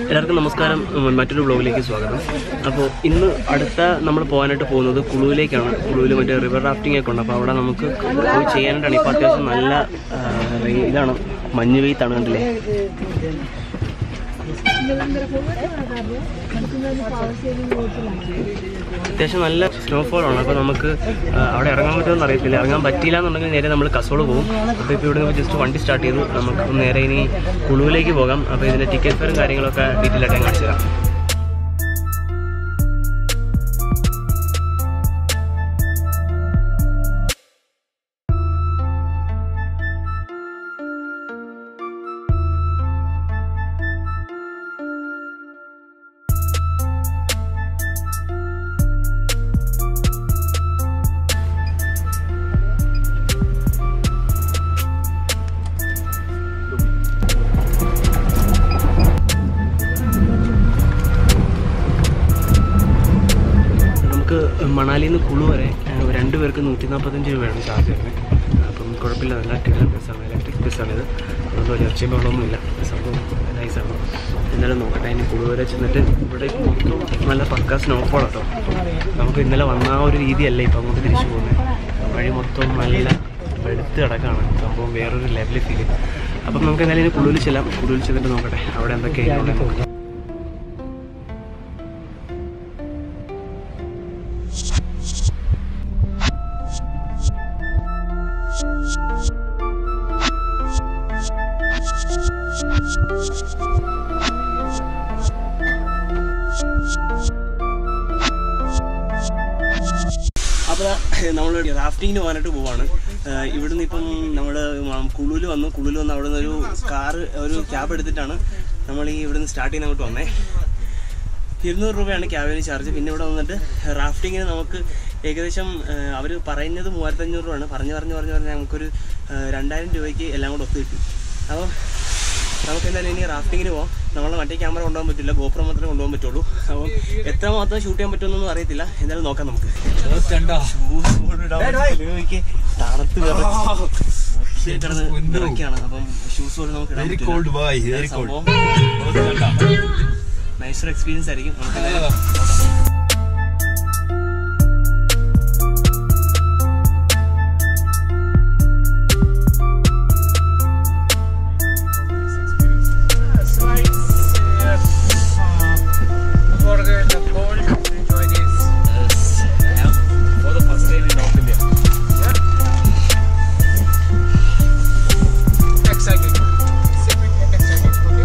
എല്ലാവർക്കും നമസ്കാരം ഉം, മറ്റൊരു വ്ളോഗിലേക്ക് സ്വാഗതം അപ്പോൾ ഇന്ന് അടുത്ത നമ്മൾ പോകാനായിട്ട് പോകുന്നത് കുളുവിലേക്കാണ് കുളുവിൽ മറ്റേ റിവർ റാഫ്റ്റിംഗ് ഒക്കെ ഉണ്ട് അപ്പോൾ അവിടെ നമുക്ക് പോയി ചെയ്യാനായിട്ടാണ് ഇപ്പോൾ അത്യാവശ്യം നല്ല ആ, റെയി- ഇതാണ് മഞ്ഞ് വെയ്ത്താണ് കണ്ടില്ലേ അത്യാവശ്യം നല്ല സ്നോഫോൾ ആണ് അപ്പോൾ നമുക്ക് ആ, അവിടെ ഇറങ്ങാൻ പറ്റുമെന്ന് അറിയത്തില്ല ഇറങ്ങാൻ പറ്റിയില്ല എന്നുണ്ടെങ്കിൽ നേരെ നമ്മൾ കസോള് പോകും അപ്പോൾ ഇപ്പോൾ ഇവിടെ നിന്ന് ജസ്റ്റ് വണ്ടി സ്റ്റാർട്ട് ചെയ്തു നമുക്ക് നേരെ ഇനി കുളുവിലേക്ക് പോകാം അപ്പോൾ ഇതിൻ്റെ ടിക്കറ്റ് ഫെയറും കാര്യങ്ങളൊക്കെ ഡീറ്റെയിൽ ആയിട്ട് ഞാൻ കാണിച്ചു തരാം നമുക്ക് മണാലിയിൽ നിന്ന് കുളു വരെ ഏഹ്, രണ്ട് പേർക്ക് നൂറ്റി നാൽപ്പത്തഞ്ച് രൂപയാണ് ചാർജ് വരുന്നത് അപ്പം കുഴപ്പമില്ല നല്ല കിടലൻ ബസ്സാണ് ഇലക്ട്രിക് ബസ്സാണിത് അതുകൊണ്ട് വലിയ ഒച്ചയും വെള്ളമൊന്നുമില്ല സംഭവം നൈസാണ് ഇന്നലെ നോക്കട്ടെ ഇനി കുളു വരെ ചെന്നിട്ട് ഇവിടെ മൊത്തം നല്ല പക്ക സ്നോഫോൾ കേട്ടോ നമുക്ക് ഇന്നലെ വന്ന ആ ഒരു രീതിയല്ല ഇപ്പം അങ്ങോട്ട് തിരിച്ചു പോകുന്നത് വഴി മൊത്തം നല്ല വെളുത്ത് കിടക്കാണ് സംഭവം വേറൊരു ലെവലിൽ ഫീൽ അപ്പം നമുക്ക് എന്തായാലും ഇനി കുളുവിൽ ചെല്ലാം കുളുവിൽ ചെന്നിട്ട് നോക്കട്ടെ അവിടെ എന്തൊക്കെയാണ് നോക്കാം അപ്പോൾ നമ്മൾ റാഫ്റ്റിങ്ങിന് പോകാനായിട്ട് പോവാണ് ഏഹ് ഇവിടുന്ന് ഇപ്പം നമ്മൾ കുളുവിൽ വന്നു കുളുവിൽ വന്ന് അവിടെ നിന്ന് ഒരു കാറ് ഒരു ക്യാബ് എടുത്തിട്ടാണ് നമ്മൾ ഈ ഇവിടുന്ന് സ്റ്റാർട്ട് ചെയ്യുന്ന അങ്ങോട്ട് വന്നേ ഇരുന്നൂറ് രൂപയാണ് ക്യാബിന് ചാർജ് പിന്നെ ഇവിടെ വന്നിട്ട് റാഫ്റ്റിങ്ങിന് നമുക്ക് ഏകദേശം അവർ പറയുന്നത് മൂവായിരത്തഞ്ഞൂറ് രൂപയാണ് പറഞ്ഞ് പറഞ്ഞ് പറഞ്ഞ് പറഞ്ഞ് നമുക്കൊരു ഏഹ് രണ്ടായിരം രൂപയ്ക്ക് എല്ലാം കൂടെ ഒത്തു കിട്ടും അപ്പോൾ നമുക്ക് എന്തായാലും ഇനി റാഫ്റ്റിങ്ങിന് പോകാം നമ്മളെ മറ്റേ ക്യാമറ കൊണ്ടുപോകാൻ പറ്റില്ല ഗോപ്രോ മാത്രമേ കൊണ്ടുപോകാൻ പറ്റുള്ളൂ അപ്പോൾ എത്ര മാത്രം ഷൂട്ട് ചെയ്യാൻ പറ്റുമെന്നൊന്നും അറിയത്തില്ല എന്തായാലും നോക്കാം നമുക്ക് തണുത്ത് വിറച്ച് കിടന്ന് വിറയ്ക്കാണ് അപ്പം ഷൂസ് പോലും നമുക്ക് ഇടാൻ Very പറ്റില്ല. cold boy, very cold. സംഭവം നൈസർ എക്സ്പീരിയൻസ് ആയിരിക്കും നമുക്ക് എന്തായാലും for the, the cold, enjoy this. for the first time in North India. Excited. Secret excited, okay?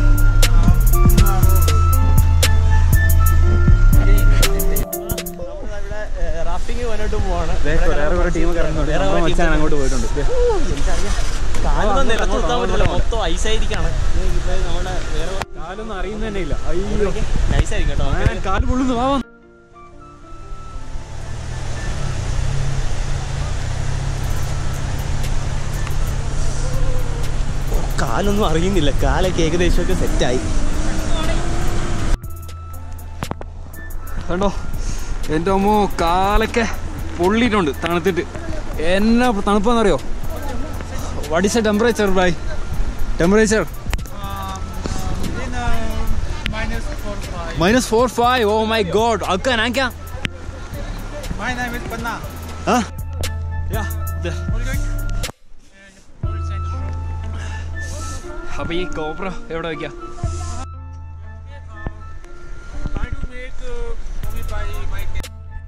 Rafting പോകാനായിട്ട് പോവാണ് വേറെ കുറെ ടീം അങ്ങോട്ട് പോയിട്ടുണ്ട് കാലൊന്നും നിലത്ത് നിർത്താൻ പറ്റില്ല മൊത്തം ഐസായിരിക്കാണ് നമ്മുടെ വേറെ കാലൊന്നും അറിയുന്ന തന്നെ ഇല്ല അയ്യോ നൈസായിരിക്കും കേട്ടോ നമുക്ക് കാല് പൊള്ളുന്നു വാ കാലൊന്നും അറിയുന്നില്ല കാലൊക്കെ ഏകദേശമൊക്കെ സെറ്റായി കണ്ടോ എൻ്റെ അമ്മോ കാലൊക്കെ പൊള്ളിയിട്ടുണ്ട് തണുത്തിട്ട് എന്നാ തണുപ്പാന്നറിയോ what is a temperature by temperature In uh, minus 4 5. Minus four five oh my god അക്കാൻ ആക്കാ My name is Panna. ആ Where are you going? Full central. അപ്പൊ ഈ കോബ്ര എവിടെ വെക്കാം Try to make uh, movie by my camera.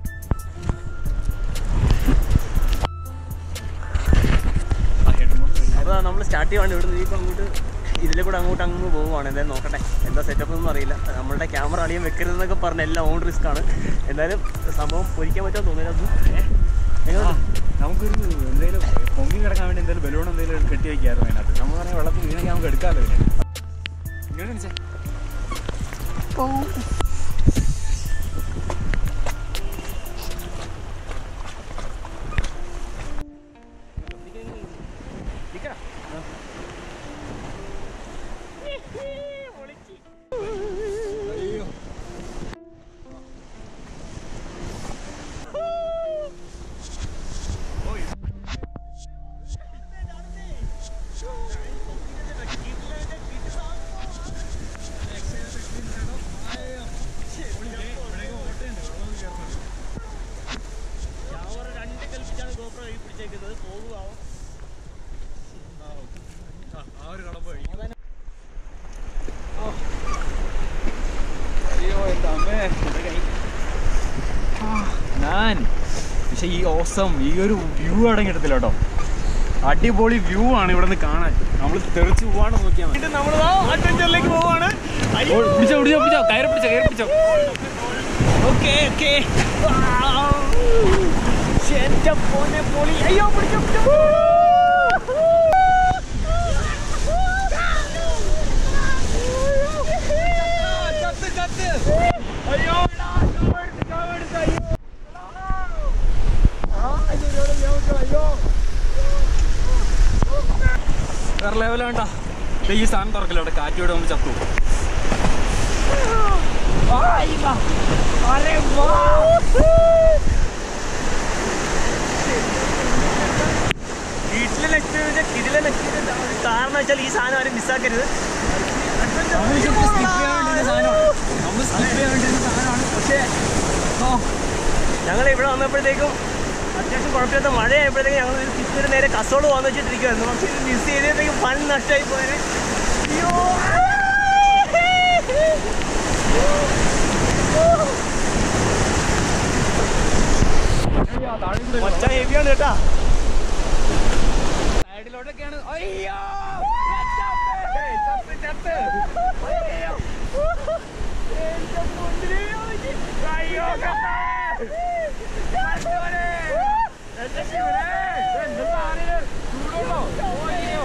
അപ്പോൾ നമ്മൾ start ചെയ്യുവാണ് ഇവിടെ നിന്ന് ഇപ്പം അങ്ങോട്ട് ഇതിലെ കൂടെ അങ്ങോട്ട് അങ്ങ് പോവുകയാണ് എന്തായാലും നോക്കട്ടെ എന്താ സെറ്റപ്പ് ഒന്നും അറിയില്ല നമ്മളുടെ ക്യാമറ അളിയും വെക്കരുതെന്നൊക്കെ പറഞ്ഞ എല്ലാം ഓൺ റിസ്ക് ആണ് എന്തായാലും സംഭവം പൊരിക്കാൻ പറ്റുമോ തോന്നില്ല നമുക്കൊരു എന്തെങ്കിലും പൊങ്ങി കിടക്കാൻ വേണ്ടി എന്തെങ്കിലും ബലൂൺ എന്തെങ്കിലും കെട്ടി വയ്ക്കായിരുന്നു അതിനകത്ത് നമ്മൾ പറഞ്ഞാൽ വെള്ളത്തിൽ വീണെങ്കിൽ നമുക്ക് എടുക്കാമല്ലോ ഇതിനെ ഇങ്ങനെ വെച്ചേ അയ്യോ എൻ്റെ അമ്മേ ഞാൻ പക്ഷെ ഈ ഓസം ഈ ഒരു വ്യൂ അടങ്ങിയിടത്തില്ല കേട്ടോ അടിപൊളി വ്യൂ ആണ് ഇവിടെ നിന്ന് കാണാൻ നമ്മൾ തെറിച്ച് പോവാണ് നോക്കിയാൽ മതി നമ്മൾ അഡ്വഞ്ചറിലേക്ക് പോവാണ് ഓ, പിടിച്ചോ പിടിച്ചോ പിടിച്ചോ കയറി പിടിച്ചോ കയറി പിടിച്ചോ ഓക്കെ ഓക്കെ എന്റെ പോനെ പൊളി അയ്യോ പിടിച്ചോ പിടിച്ചോ ചത്ത് ചത്ത് അയ്യോ എടാ, ചാവരുത്, ചാവരുത്, അയ്യോ. ആ, അയ്യോ, അയ്യോ, അയ്യോ, അയ്യോ. വേറെ ലെവൽ വേണ്ട ദേ ഈ സാധനം തുറക്കില്ല അവിടെ കാറ്റ് ഇവിടെ നമ്മൾ ചത്തു Ay, va. Arre, va. വീട്ടിലെ ലക്ഷ്യം ഇതിലെ ലക്ഷ്യം കാരണം വെച്ചാൽ ഈ സാധനം ആരും മിസ്സാക്കരുത് നമ്മൾ ശരിക്കും സ്കിപ്പ് ചെയ്യാൻ വേണ്ടിയിരുന്ന സാധനമാണ് നമ്മൾ സ്കിപ്പ് ചെയ്യാൻ വേണ്ടിയിരുന്ന സാധനമാണ് പക്ഷേ ഓ ഞങ്ങൾ ഇവിടെ വന്നപ്പോഴത്തേക്കും അത്യാവശ്യം കുഴപ്പമില്ലാത്ത മഴയായപ്പോഴത്തേക്കും ഞങ്ങൾ ഒരു തിരിച്ചൊരു നേരെ കസോള് വന്നു വെച്ചിട്ടിരിക്കുമായിരുന്നു പക്ഷേ ഇത് മിസ് ചെയ്തപ്പോഴത്തേക്കും ഫൺ നഷ്ടമായി പോയത് അയ്യോ ഒച്ച ഹെവിയാണ് കേട്ടാ സൈഡിലോട്ടൊക്കെയാണ് അയ്യോ ചത്ത്, ചത്ത്. അയ്യോ. എന്റെ മുന്നില് അയ്യോ കർത്താവേ. കർത്താവേ. എന്റെ ശിവനേ. എന്റെ സാധനം ചൂടുണ്ടോ? അയ്യോ.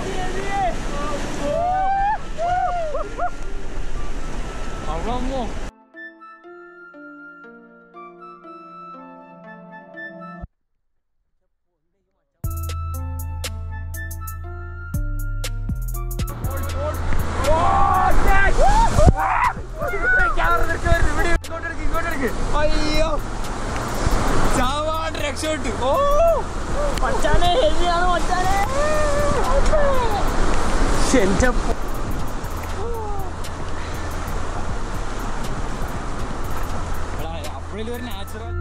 അവളമ്മോ അയ്യോ ചാവാണ്ട് രക്ഷപ്പെട്ടു ഓ മച്ചാനെ ഹെവിയാണ് മച്ചാനെ എന്റെ പൊ- അപ്പോഴും ഒരു നാച്ചുറൽ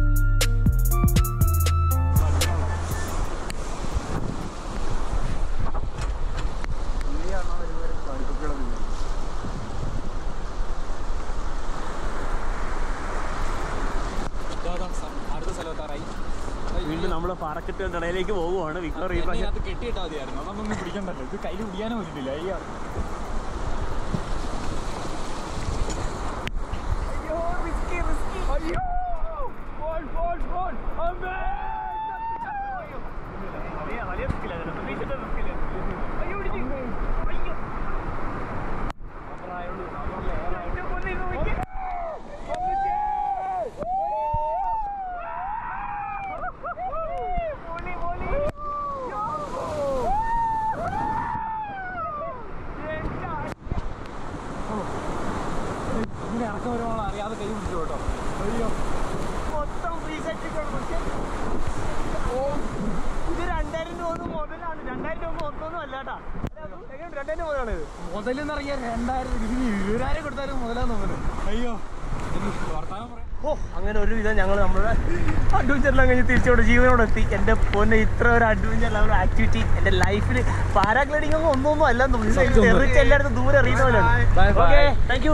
അടുത്ത സ്ഥലത്താറായി വീണ്ടും നമ്മൾ പാറക്കെട്ടുകളുടെ ഇടയിലേക്ക് പോകുവാണ് വിക്ടോർ ഈ പ്രാവശ്യം അതിനകത്ത് കെട്ടിയിട്ടാ മതിയായിരുന്നു അതൊന്നും പിടിക്കണ്ടല്ലോ ഇത് കയ്യിൽ പിടിക്കാനോ പറ്റില്ല അയ്യോ ഇങ്ങനെ ഇറക്കം വരുമ്പോൾ അറിയാതെ കൈ പിടിച്ചു കേട്ടോ അയ്യോ മൊത്തം free set ഇരിക്കുകയാണ്. പക്ഷേ, ഓ, ഇത് രണ്ടായിരം രൂപ മുതലാണ് രണ്ടായിരം രൂപ മൊത്തമൊന്നും അല്ല കേട്ടാ എങ്ങനെയുണ്ട് രണ്ടായിരം മുതലാണ് ഇത് മുതലെന്നറിയാ രണ്ടായിരം ഇതിന് ഇരുപതിനായിരം കൊടുത്താലും മുതലാന്ന് തോന്നുന്നു അയ്യോ എനിക്ക് വർത്താനം പറയാം ഓ അങ്ങനെ ഒരു വിധം ഞങ്ങൾ നമ്മുടെ അഡ്വഞ്ചറെല്ലാം കഴിഞ്ഞ് തിരിച്ചോട് ജീവനോട് എത്തി എൻ്റെ പൊന്നെ ഇത്ര ഒരു അഡ്വഞ്ചർ ഒരു ആക്ടിവിറ്റി എൻ്റെ ലൈഫിൽ പാരാഗ്ലൈഡിംഗ് ഒന്നും ഒന്നും അല്ല സത്യം. തെറിച്ച് എല്ലായിടത്തും ദൂരെ അറിയുന്ന പോലെയാണ് Bye, bye. Okay thank you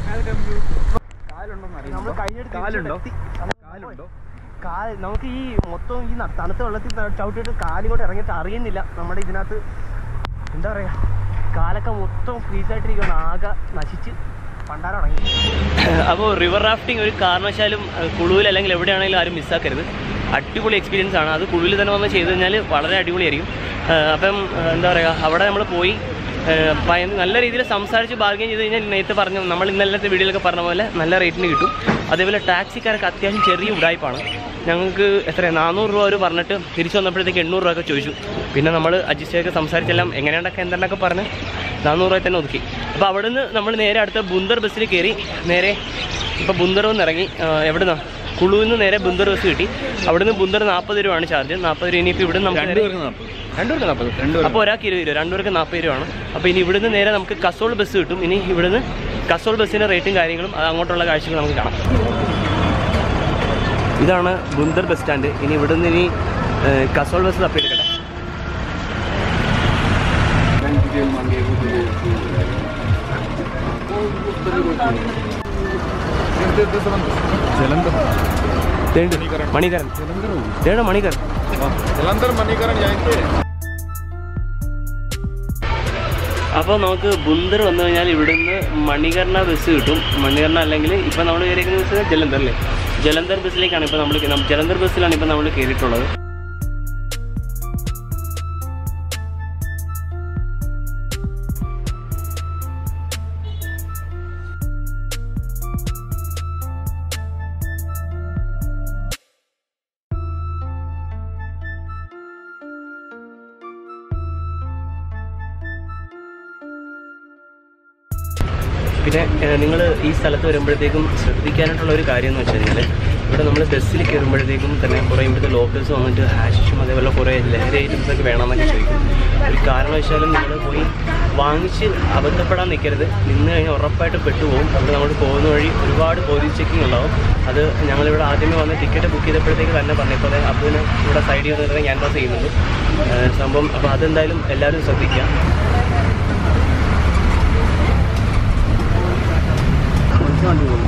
കാലുണ്ടോ നമ്മൾ കഴിഞ്ഞെടുത്ത് കാലുണ്ടോ എത്തി. കാലുണ്ടോ കാൽ നമുക്ക് ഈ മൊത്തം ഈ ന- തണുത്ത വെള്ളത്തിൽ ത- ചവിട്ടിയിട്ട് കാലിങ്ങോട്ട് ഇറങ്ങിയിട്ട് അറിയുന്നില്ല നമ്മുടെ ഇതിനകത്ത് എന്താ പറയാ കാലൊക്കെ മൊത്തം ഫ്രീസ് ആയിട്ടിരിക്കുകയാണ് ആകെ നശിച്ച് പണ്ടാരം ഇറങ്ങി അപ്പോൾ റിവർ റാഫ്റ്റിംഗ് ഒരു കാരണവശാലും കുളുവിൽ അല്ലെങ്കിൽ എവിടെയാണെങ്കിലും ആരും മിസ്സാക്കരുത് അടിപൊളി എക്സ്പീരിയൻസ് ആണ് അത് കുളുവിൽ തന്നെ വന്ന് ചെയ്ത് കഴിഞ്ഞാൽ വളരെ അടിപൊളിയായിരിക്കും ആ, അപ്പം ആ, എന്താ പറയുക അവിടെ നമ്മൾ പോയി ആ, ഭയ- നല്ല രീതിയിൽ സംസാരിച്ച് ബാർഗെയിൻ ചെയ്ത് കഴിഞ്ഞാൽ നേരത്തെ പറഞ്ഞു നമ്മൾ ഇന്നലത്തെ വീഡിയോയിലൊക്കെ പറഞ്ഞ പോലെ നല്ല റേറ്റിന് കിട്ടും അതേപോലെ ടാക്സിക്കാരൊക്കെ അത്യാവശ്യം ചെറിയ ഉടായ്പാണ് ഞങ്ങൾക്ക് എത്ര നാനൂറ് രൂപ അവർ പറഞ്ഞിട്ട് തിരിച്ചു വന്നപ്പോഴത്തേക്ക് എണ്ണൂറ് രൂപ ഒക്കെ ചോദിച്ചു പിന്നെ നമ്മൾ അഡ്ജസ്റ്റൊക്കെ സംസാരിച്ചെല്ലാം എങ്ങനെയുണ്ടൊക്കെ എന്തെന്നൊക്കെ പറഞ്ഞ് നാനൂറ് രൂപ തന്നെ ഒതുക്കി അപ്പോൾ അവിടെ നിന്ന് നമ്മൾ നേരെ അടുത്ത ബുന്ദർ ബസ്സിൽ കയറി നേരെ ഇപ്പോൾ ബുന്ദർ നിന്ന് ഇറങ്ങി ആ, എവിടുന്നാ കുളുവിൽ നിന്ന് നേരെ ബുന്ദർ ബസ് കിട്ടി അവിടുന്ന് ബുന്ദർ നാൽപ്പത് രൂപയാണ് ചാർജ് നാൽപ്പത് രൂപ ഇനിയിപ്പോൾ ഇവിടെ നമുക്ക് നേരെ- രണ്ടുപേർക്ക് നാൽപ്പത് അപ്പോൾ ഒരാൾക്ക് ഇരുപത് രൂപ രണ്ടുപേർക്ക് നാൽപ്പത് രൂപയാണ് അപ്പോൾ ഇനി ഇവിടുന്ന് നേരെ നമുക്ക് കസോൾ ബസ് കിട്ടും ഇനി ഇവിടുന്ന് കസോൾ ബസ്സിൻ്റെ റേറ്റും കാര്യങ്ങളും അത് അങ്ങോട്ടുള്ള കാഴ്ചകൾ നമുക്ക് കാണാം ഇതാണ് ബുന്ദർ ബസ് സ്റ്റാൻഡ് ഇനി ഇവിടുന്ന് ഇനി ഏഹ്, കസോൾ ബസ് തപ്പിയെടുക്കട്ടെ ജലന്ധർ മണികരൻ ദേണ്ട മണികരൻ ജലന്ധർ മണികരൻ ജയന്തി അപ്പോൾ നമുക്ക് ബുന്ദർ വന്നു കഴിഞ്ഞാൽ ഇവിടുന്ന് മണികർണ ബസ് കിട്ടും മണികർണ അല്ലെങ്കിൽ ഇപ്പം നമ്മൾ കയറിയിരിക്കുന്ന ബസ് ജലന്ധർ അല്ലേ ജലന്ധർ ബസ്സിലേക്കാണ് ഇപ്പോൾ നമ്മൾ ജലന്ധർ ബസ്സിലാണ് ഇപ്പോൾ നമ്മൾ കയറിയിട്ടുള്ളത് പിന്നെ നിങ്ങൾ ഈ സ്ഥലത്ത് വരുമ്പോഴത്തേക്കും ശ്രദ്ധിക്കാനായിട്ടുള്ള ഒരു കാര്യം എന്ന് വെച്ച് കഴിഞ്ഞാൽ ഇവിടെ നമ്മൾ ബസ്സിൽ കയറുമ്പോഴത്തേക്കും തന്നെ കുറേ ഇവിടുത്തെ ലോക്കൽസ് വന്നിട്ട് ഹാഷിഷും അതേപോലെ കുറേ ലഹരി ഐറ്റംസ് ഒക്കെ വേണമെന്നൊക്കെ ചോദിക്കും ഒരു കാരണവശാലും നിങ്ങൾ പോയി വാങ്ങിച്ച് അബദ്ധപ്പെടാൻ നിൽക്കരുത് നിന്ന് കഴിഞ്ഞാൽ ഉറപ്പായിട്ട് പെട്ടുപോകും അവിടെ നമ്മൾ പോകുന്ന വഴി ഒരുപാട് പോലീസ് ചെക്കിംഗ് ഉണ്ടാവും അത് ഞങ്ങളിവിടെ ആദ്യമേ വന്ന് ടിക്കറ്റ് ബുക്ക് ചെയ്തപ്പോഴത്തേക്ക് തന്നെ പറഞ്ഞപ്പോൾ അപ്പോൾ ഇതിന് ഇവിടെ സൈഡിൽ വന്നിട്ട് ഞാൻ പാസ് ചെയ്യുന്നുണ്ട് ഏഹ് സംഭവം അപ്പോൾ അതെന്തായാലും എല്ലാവരും ശ്രദ്ധിക്കുക വണ്ടി പോകുന്നു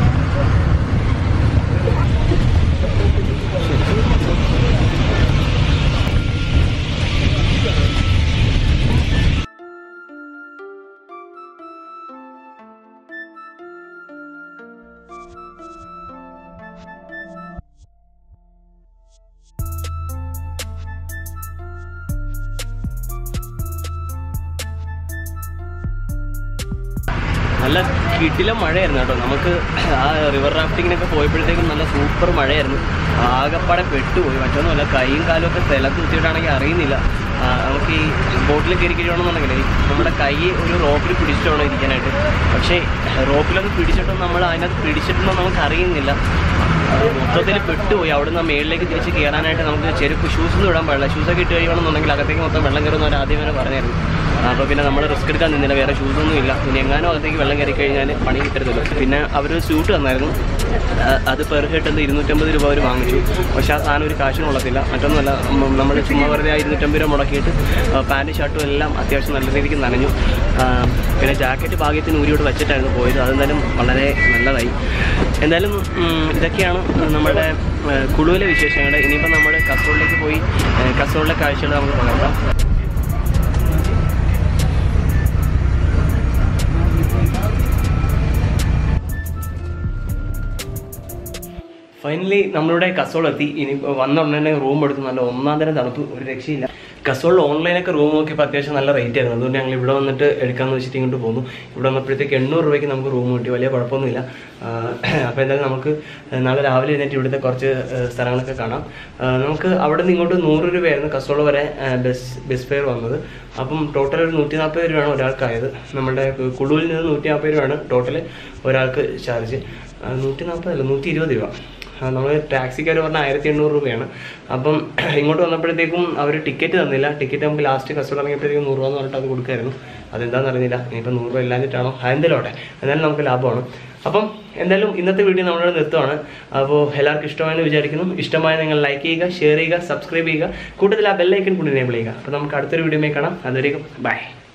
നല്ല കിടിലം മഴയായിരുന്നു കേട്ടോ നമുക്ക് ആ റിവർ റാഫ്റ്റിങ്ങിനൊക്കെ പോയപ്പോഴത്തേക്കും നല്ല സൂപ്പർ മഴയായിരുന്നു ആകപ്പാടെ പെട്ടുപോയി മറ്റൊന്നുമല്ല കൈയും കാലും ഒക്കെ സ്ഥലത്ത് കുത്തിയിട്ടാണെങ്കിൽ അറിയുന്നില്ല ആ, നമുക്ക് ഈ ബോട്ടിൽ കയറി കഴിയണമെന്നുണ്ടെങ്കിൽ നമ്മുടെ കൈ ഒരു റോപ്പിൽ പിടിച്ചിട്ട് വേണം ഇരിക്കാനായിട്ട് പക്ഷേ റോപ്പിലൊക്കെ പിടിച്ചിട്ടും നമ്മൾ അതിനകത്ത് പിടിച്ചിട്ടൊന്നും നമുക്ക് അറിയുന്നില്ല മൊത്തത്തിൽ പെട്ടുപോയി അവിടെ നിന്ന് മേളിലേക്ക് തിരിച്ച് കയറാനായിട്ട് നമുക്ക് ചെരുപ്പ് ഷൂസ് ഒന്നും ഇടാൻ പാടില്ല ഷൂസൊക്കെ ഇട്ട് കഴിയണമെന്നുണ്ടെങ്കിൽ അകത്തേക്ക് മൊത്തം വെള്ളം കയറുന്ന ഒരു ആദ്യം വരെ പറഞ്ഞായിരുന്നു അപ്പോൾ പിന്നെ നമ്മൾ റിസ്ക് എടുക്കാൻ നിന്നില്ല വേറെ ഷൂസ് ഒന്നും ഇല്ല ഇനി എങ്ങാനും അകത്തേക്ക് വെള്ളം കയറി കഴിഞ്ഞാൽ പണി കിട്ടരുതല്ലോ പിന്നെ അവർ സ്യൂട്ട് തന്നായിരുന്നു ആ, അത് പെർ ഹെഡ് എന്ത് ഇരുന്നൂറ്റമ്പത് രൂപ അവർ വാങ്ങിച്ചു പക്ഷേ ആ സാധനം ഒരു കാശിന് കൊള്ളത്തില്ല മറ്റൊന്നുമല്ല നമ്മൾ ചുമ്മാ വെറുതെ ആ ഇരുന്നൂറ്റമ്പത് രൂപ മുടക്കിയിട്ട് പാൻറ്റ് ഷർട്ടും എല്ലാം അത്യാവശ്യം നല്ല രീതിക്ക് നനഞ്ഞു ആ, പിന്നെ ജാക്കറ്റ് ഭാഗ്യത്തിന് ഊരിയോട് വെച്ചിട്ടായിരുന്നു പോയത് അതെന്തായാലും വളരെ നല്ലതായി എന്തായാലും ഉം, ഇതൊക്കെയാണ് നമ്മുടെ ആ, കുളുവിലെ വിശേഷങ്ങൾ ഇനിയിപ്പോൾ നമ്മൾ കസോളിലേക്ക് പോയി ആ, കസോളിലെ കാഴ്ചകൾ നമുക്ക് പകർത്താം ഫൈനലി നമ്മളിവിടെ കസോൾ എത്തി ഇനി വന്ന ഉടനെ റൂം എടുത്ത് നല്ല ഒന്നാം തരം തണുപ്പ് ഒരു രക്ഷയില്ല കസോളിൽ ഓൺലൈനൊക്കെ റൂം നോക്കിയപ്പോൾ അത്യാവശ്യം നല്ല റേറ്റ് ആയിരുന്നു അതുകൊണ്ട് ഞങ്ങൾ ഇവിടെ വന്നിട്ട് എടുക്കാമെന്ന് വെച്ചിട്ട് ഇങ്ങോട്ട് പോന്നു ഇവിടെ വന്നപ്പോഴത്തേക്ക് എണ്ണൂറ് രൂപയ്ക്ക് നമുക്ക് റൂം കിട്ടി വലിയ കുഴപ്പമൊന്നുമില്ല അപ്പോൾ എന്തായാലും നമുക്ക് നാളെ രാവിലെ എഴുന്നേറ്റ് ഇവിടുത്തെ കുറച്ച് ആ, സ്ഥലങ്ങളൊക്കെ കാണാം ആ, നമുക്ക് അവിടെ നിന്ന് ഇങ്ങോട്ട് നൂറ് രൂപയായിരുന്നു കസോൾ വരെ ആ, ബസ് ബസ് ഫെയർ വന്നത് അപ്പം ടോട്ടൽ ഒരു നൂറ്റി നാൽപ്പത് രൂപയാണ് ഒരാൾക്കായത് നമ്മുടെ കുളുവിൽ നിന്ന് നൂറ്റി നാൽപ്പത് രൂപയാണ് ടോട്ടൽ ഒരാൾക്ക് ചാർജ് നൂറ്റി നാൽപ്പതല്ല നൂറ്റി ഇരുപത് രൂപ നമ്മൾ ടാക്സിക്കാർ പറഞ്ഞാൽ ആയിരത്തി എണ്ണൂറ് രൂപയാണ് അപ്പം ഇങ്ങോട്ട് വന്നപ്പോഴത്തേക്കും അവർ ടിക്കറ്റ് തന്നില്ല ടിക്കറ്റ് നമുക്ക് ലാസ്റ്റ് കസ്റ്റമർ ഇറങ്ങിയപ്പോഴത്തേക്കും നൂറ് രൂപ എന്ന് പറഞ്ഞിട്ട് അത് കൊടുക്കായിരുന്നു അതെന്താണെന്ന് അറിഞ്ഞില്ല ഇനിയിപ്പോൾ നൂറ് രൂപ ഇല്ലാഞ്ഞിട്ടാണോ അതെന്തായാലും ആട്ടെ എന്നാലും നമുക്ക് ലാഭമാണ് അപ്പം എന്തായാലും ഇന്നത്തെ വീഡിയോ നമ്മളിവിടെ നിർത്തുവാണ് അപ്പോൾ എല്ലാവർക്കും ഇഷ്ടമായെന്ന് വിചാരിക്കുന്നു ഇഷ്ടമായ നിങ്ങൾ ലൈക്ക് ചെയ്യുക ഷെയർ ചെയ്യുക സബ്സ്ക്രൈബ് ചെയ്യുക കൂട്ടത്തിൽ ആ ബെല്ലൈക്കൻ കൂടി എനേബിൾ ചെയ്യുക അപ്പോൾ നമുക്ക് അടുത്തൊരു വീഡിയോയിൽ കാണാം അതുവരേക്കും ബൈ